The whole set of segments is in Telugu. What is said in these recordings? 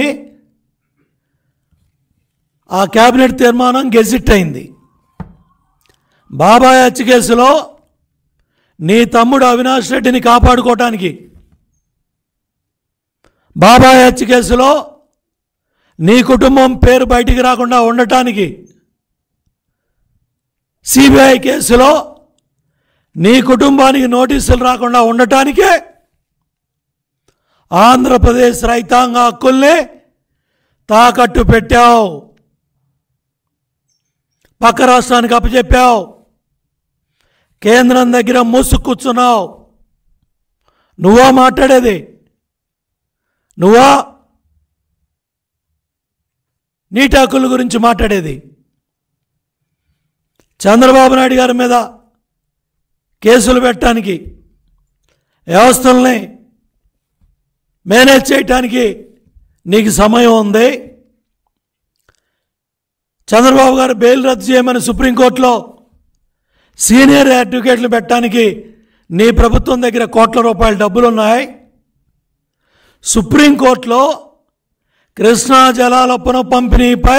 ఆ కేబినెట్ తీర్మానం గెజిట్ అయింది బాబాయ్ హత్య కేసులో నీ తమ్ముడు అవినాష్ రెడ్డిని కాపాడుకోవటానికి బాబాయ్ హత్య కేసులో నీ కుటుంబం పేరు బయటికి రాకుండా ఉండటానికి సిబిఐ కేసులో నీ కుటుంబానికి నోటీసులు రాకుండా ఉండటానికే ఆంధ్రప్రదేశ్ రైతాంగ హక్కుల్ని తాకట్టు పెట్టావు పక్క రాష్ట్రానికి అప్పచెప్పావు కేంద్రం దగ్గర మూసు కూర్చున్నావు నువ్వా మాట్లాడేది నువ్వా నీటి హక్కుల గురించి మాట్లాడేది చంద్రబాబు నాయుడు గారి మీద కేసులు పెట్టడానికి వ్యవస్థల్ని మేనేజ్ చేయటానికి నీకు సమయం ఉంది చంద్రబాబు గారు బెయిల్ రద్దు చేయమని సుప్రీంకోర్టులో సీనియర్ అడ్వకేట్లు పెట్టడానికి నీ ప్రభుత్వం దగ్గర కోట్ల రూపాయల డబ్బులు ఉన్నాయి సుప్రీంకోర్టులో కృష్ణా జలాల పునఃపంపిణీపై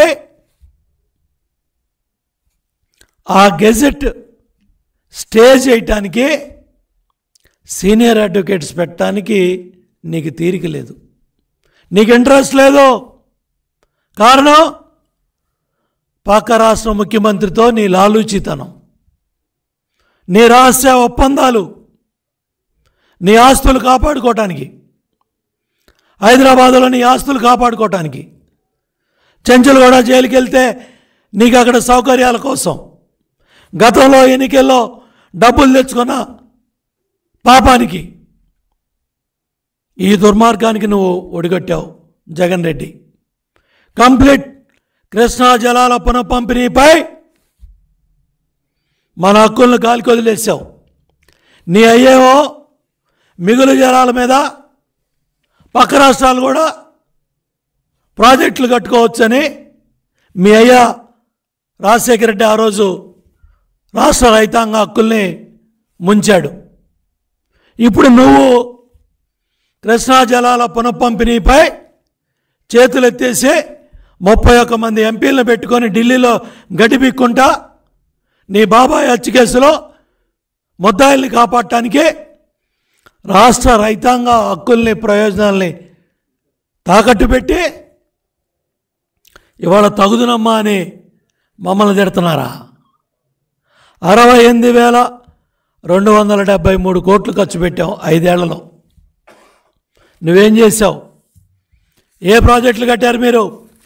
ఆ గెజెట్ స్టే చేయటానికి సీనియర్ అడ్వకేట్స్ పెట్టడానికి నీకు తీరిక లేదు నీకు ఇంట్రెస్ట్ లేదు కారణం పక్క రాష్ట్ర ముఖ్యమంత్రితో నీ లాలూచితనం నీ రహస్య ఒప్పందాలు నీ ఆస్తులు కాపాడుకోవటానికి హైదరాబాదులో నీ ఆస్తులు కాపాడుకోవటానికి చెంచులగూడ జైలుకి వెళ్తే నీకు అక్కడ సౌకర్యాల కోసం గతంలో ఎన్నికల్లో డబ్బులు తెచ్చుకున్న పాపానికి ఈ దుర్మార్గానికి నువ్వు ఒడిగట్టావు జగన్ రెడ్డి కంప్లీట్ కృష్ణా జలాల పునఃపంపిణీపై మన హక్కులను గాలికి వదిలేసావు నీ అయ్యేవో మిగులు జలాల మీద పక్క రాష్ట్రాలు కూడా ప్రాజెక్టులు కట్టుకోవచ్చని మీ అయ్య రాజశేఖర రెడ్డి ఆ రోజు రాష్ట్ర రైతాంగ హక్కుల్ని ముంచాడు ఇప్పుడు నువ్వు కృష్ణా జలాల పునఃపంపిణీపై చేతులు ఎత్తేసి ముప్పై ఒక్క మంది ఎంపీలను పెట్టుకొని ఢిల్లీలో గడిపిక్కుంటా నీ బాబాయ్ హత్య కేసులో ముద్దాయిల్ని కాపాడటానికి రాష్ట్ర రైతాంగ హక్కుల్ని ప్రయోజనాల్ని తాకట్టు పెట్టి ఇవాళ తగుదునమ్మా అని మమ్మల్ని తిడుతున్నారా అరవై ఎనిమిది వేల రెండు వందల డెబ్బై మూడు కోట్లు ఖర్చు పెట్టాం ఐదేళ్లలో నువ్వేం చేసావు ఏ ప్రాజెక్టులు కట్టారు మీరు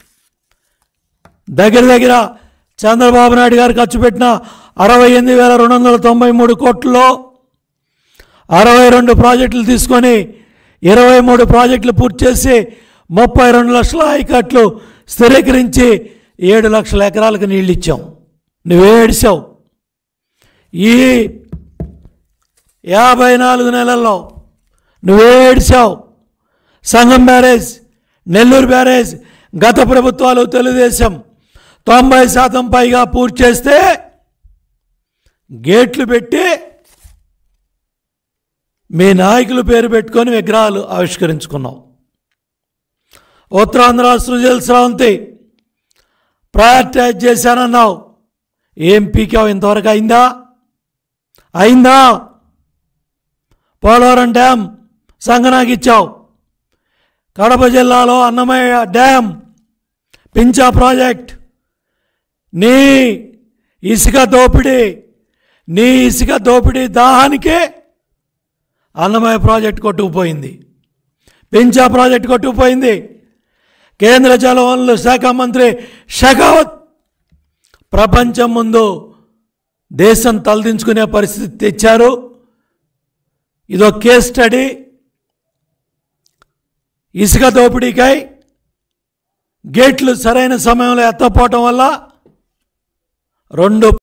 దగ్గర దగ్గర చంద్రబాబు నాయుడు గారు ఖర్చు పెట్టిన అరవై ఎనిమిది వేల రెండు వందల తొంభై మూడు కోట్లలో అరవై రెండు ప్రాజెక్టులు తీసుకొని ఇరవై మూడు ప్రాజెక్టులు పూర్తి చేసి ముప్పై రెండు లక్షల ఆయకట్లు స్థిరీకరించి ఏడు లక్షల ఎకరాలకు నీళ్ళు ఇచ్చాం నువ్వే ఏడిచావు ఈ యాభై నాలుగు నెలల్లో నువ్వే ఏడిచావు సంగం బ్యారేజ్ నెల్లూరు బ్యారేజ్ గత ప్రభుత్వాలు తెలుగుదేశం తొంభై శాతం పైగా పూర్తి చేస్తే గేట్లు పెట్టి మీ నాయకుల పేరు పెట్టుకొని విగ్రహాలు ఆవిష్కరించుకున్నావు ఉత్తరాంధ్ర సృజల్ స్రవంతి ప్రయారిటైజ్ చేశానన్నావు ఏం పీకావు ఇంతవరకు అయిందా అయిందా పోలవరం డ్యామ్ సంగనాకి ఇచ్చావు కడప జిల్లాలో అన్నమయ్య డ్యామ్ పించా ప్రాజెక్ట్ నీ ఇసుక దోపిడీ నీ ఇసుక దోపిడీ దాహానికే అన్నమయ్య ప్రాజెక్ట్ కొట్టుకుపోయింది పించా ప్రాజెక్ట్ కొట్టుకుపోయింది కేంద్ర జలవనరుల శాఖ మంత్రి షెకావత్ ప్రపంచం ముందు దేశం తలదించుకునే పరిస్థితి తెచ్చారు ఇదో కేస్ స్టడీ ఇసుక దోపిడీకై గేట్లు సరైన సమయంలో ఎత్తపోవటం వల్ల రెండు